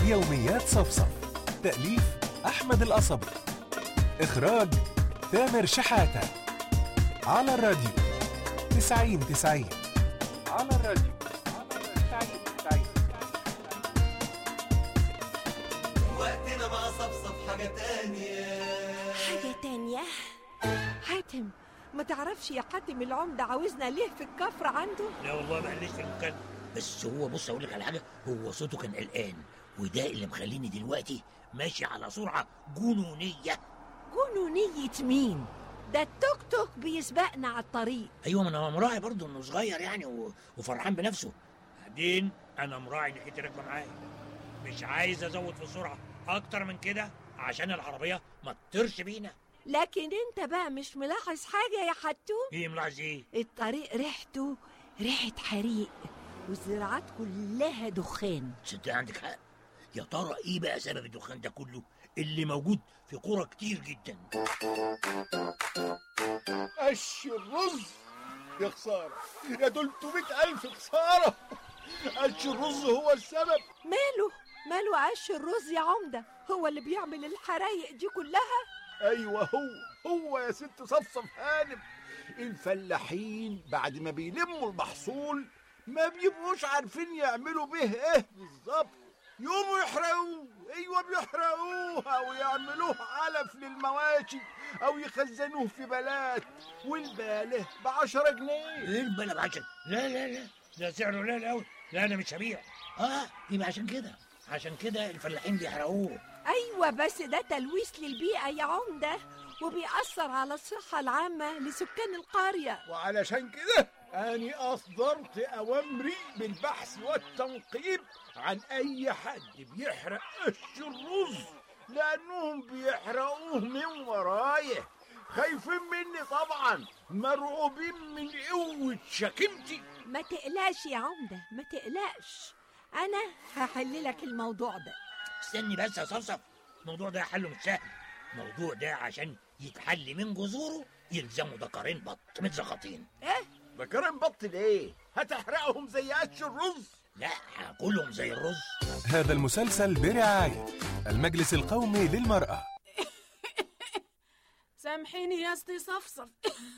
يوميات صفصف تأليف أحمد القصبي إخراج تامر شحاتة على الراديو تسعين تسعين على الراديو تسعين تسعين وقتنا مع صفصف حاجة تانية حاجة تانية حاتم ما تعرفش يا حاتم العمدة عاوزنا ليه في الكفر عنده لا والله ما قاليش في المكان بس هو بص اقول لك على حاجه هو صوته كان قلقان وده اللي مخليني دلوقتي ماشي على سرعه جنونيه جنونية مين ده التوك توك بيسبقنا على الطريق ايوه ما انا مراعي برضه انه صغير يعني و... وفرحان بنفسه بعدين انا مراعي انك انت راكبه معايا مش عايز ازود في السرعه اكتر من كده عشان العربيه ما تطيرش بينا لكن انت بقى مش ملاحظ حاجة يا حتوم ايه ملاحظ ايه الطريق ريحته ريحة حريق والزراعات كلها دخان صدق عندك حق يا ترى ايه بقى سبب الدخان ده كله اللي موجود في قرى كتير جدا قش الرز يا خسارة يا 300 ألف خسارة قش الرز هو السبب ماله ماله عش الرز يا عمدة هو اللي بيعمل الحرايق دي كلها أيوة هو هو يا ست صفصف هانم الفلاحين بعد ما بيلموا المحصول ما بيبقوش عارفين يعملوا به ايه بالظبط يقوموا يحرقوه ايوه بيحرقوها ويعملوه علف للمواشي او يخزنوه في بلات والباله بعشرة جنيه ايه البلا بعشان لا لا لا ده سعره لا لا لا انا مش هبيع اه يبقى عشان كده عشان كده الفلاحين بيحرقوه أيوة بس ده تلويث للبيئة يا عمدة وبيأثر على الصحة العامة لسكان القرية وعلشان كده أني أصدرت أوامري بالبحث والتنقيب عن أي حد بيحرق قش الرز لأنهم بيحرقوه من ورايا خايفين مني طبعا مرعوبين من قوة شكيمتي ما تقلقش يا عمدة ما تقلقش أنا هحل لك الموضوع ده استني بس يا صفصف الموضوع ده حله مش سهل الموضوع ده عشان يتحل من جذوره يلزموا دكارين بط متزخطين إيه ده كرم بط ليه؟ هتحرقهم زي قش الرز لا هاكلهم زي الرز هذا المسلسل برعاية المجلس القومي للمرأة سامحيني يا استي صفصف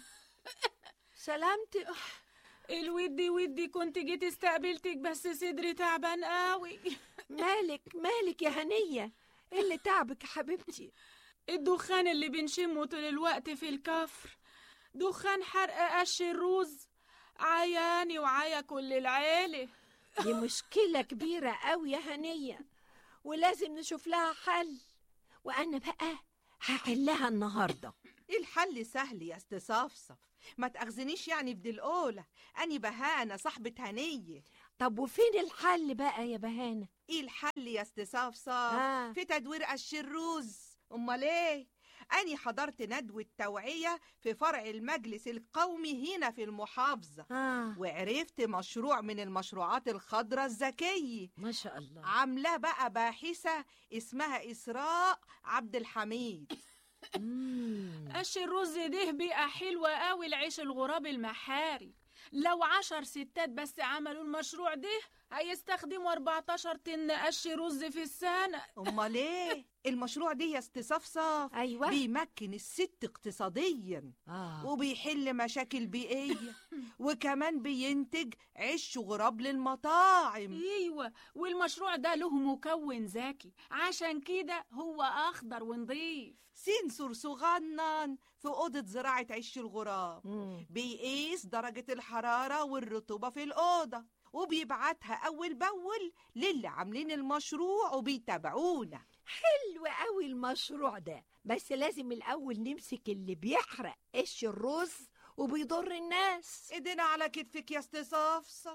سلامتك الودي ودي كنت جيت استقبلتك بس صدري تعبان قوي مالك مالك يا هنية إيه اللي تعبك يا حبيبتي الدخان اللي بنشمه طول الوقت في الكفر دخان حرق قش الرز عياني وعيا كل العيلة دي مشكلة كبيرة قوي يا هنية ولازم نشوف لها حل وأنا بقى هحلها النهاردة الحل سهل يا استصفصف ما تأخذنيش يعني في دي الأولى أني بهانة صاحبة هنية طب وفين الحل بقى يا بهانة إيه الحل يا استصفصف آه. في تدوير قش الرز أمال إيه أني حضرت ندوة توعية في فرع المجلس القومي هنا في المحافظة آه وعرفت مشروع من المشروعات الخضراء الذكية ما شاء الله عاملاه بقى باحثة اسمها إسراء عبد الحميد مم. قش الرز ده بقى حلوة قوي العيش الغراب المحاري لو عشر ستات بس عملوا المشروع ده هيستخدموا 14 طن قش رز في السنة أمال إيه المشروع ده يا استصفصف أيوة بيمكن الست اقتصاديا آه. وبيحل مشاكل بيئية وكمان بينتج عيش غراب للمطاعم ايوه والمشروع ده له مكون ذكي عشان كده هو اخضر ونضيف سنسور صغنن في أوضة زراعة عيش الغراب مم. بيقيس درجة الحرارة والرطوبة في الأوضة وبيبعتها أول بأول للي عاملين المشروع وبيتابعونا حلو قوي المشروع ده بس لازم الأول نمسك اللي بيحرق قش الرز وبيضر الناس ايدينا على كتفك يا استصفصف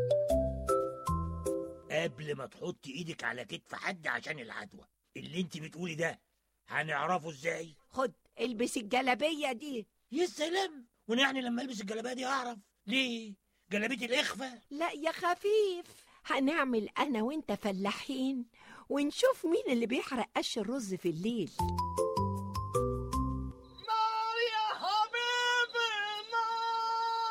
قبل ما تحط ايدك على كتف حد عشان العدوى اللي انت بتقولي ده هنعرفه ازاي خد البس الجلابية دي يا سلام وانا يعني لما البس الجلابيه دي اعرف ليه جلابيه الاخفاء لا يا خفيف هنعمل أنا وأنت فلاحين ونشوف مين اللي بيحرق قش الرز في الليل نار يا حبيبي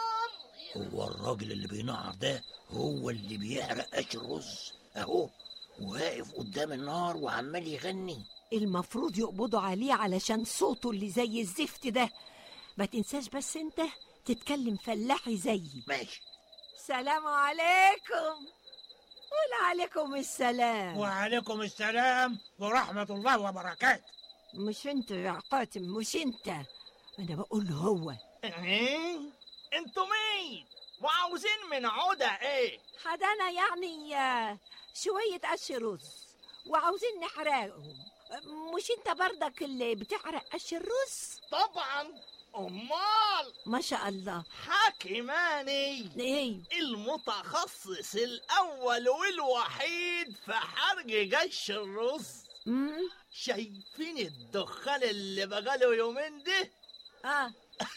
نار هو الراجل اللي بينعر ده هو اللي بيحرق قش الرز اهو واقف قدام النار وعمال يغني المفروض يقبضوا عليه علشان صوته اللي زي الزفت ده ما تنساش بس انت تتكلم فلاحي زيي ماشي سلام عليكم قول عليكم السلام وعليكم السلام ورحمة الله وبركاته مش انت يا قاتم مش انت انا بقول له هو ايه انتوا مين وعاوزين من عودة ايه حدانا يعني آه، شوية قش رز وعاوزين نحرقهم مش انت برضك اللي بتحرق قش الرز طبعا امال ما شاء الله حكيماني ايه المتخصص الاول والوحيد في حرق قش الرز امم شايفين الدخان اللي بقاله يومين ده اه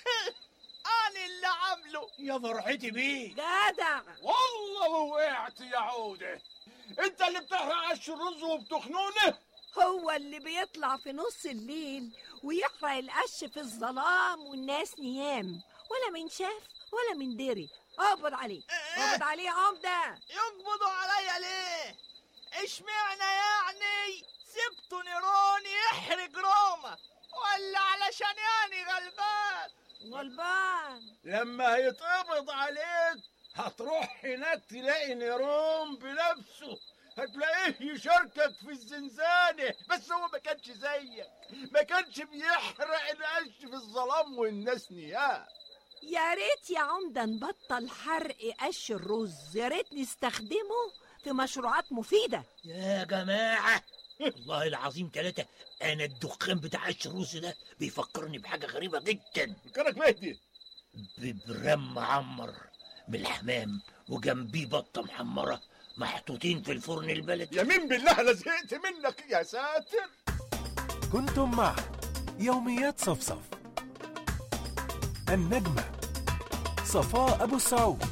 انا اللي عامله يا فرحتي بيه جدع والله وقعت يا عودة انت اللي بتحرق عش الرز وبتخنونه هو اللي بيطلع في نص الليل ويحرق القش في الظلام والناس نيام ولا من شاف ولا من دري اقبض عليه اقبض عليه يا عمده يقبضوا عليا ليه اشمعنى يعني سبتوا نيرون يحرق روما ولا علشان يعني غلبان غلبان لما هيتقبض عليك هتروح هناك تلاقي نيرون بنفسه هتلاقيه يشاركك في الزنزانة بس هو ما كانش زيك ما كانش بيحرق القش في الظلام والناس نيام يا ريت يا عمده نبطل حرق قش الرز يا ريت نستخدمه في مشروعات مفيده يا جماعة والله العظيم ثلاثة أنا الدخان بتاع الشروس ده بيفكرني بحاجة غريبة جدا كانك مهدي ببرام معمر بالحمام وجنبيه بطة محمرة محطوطين في الفرن البلدي يمين بالله انا زهقت منك يا ساتر كنتم مع يوميات صفصف النجمة صفاء أبو السعود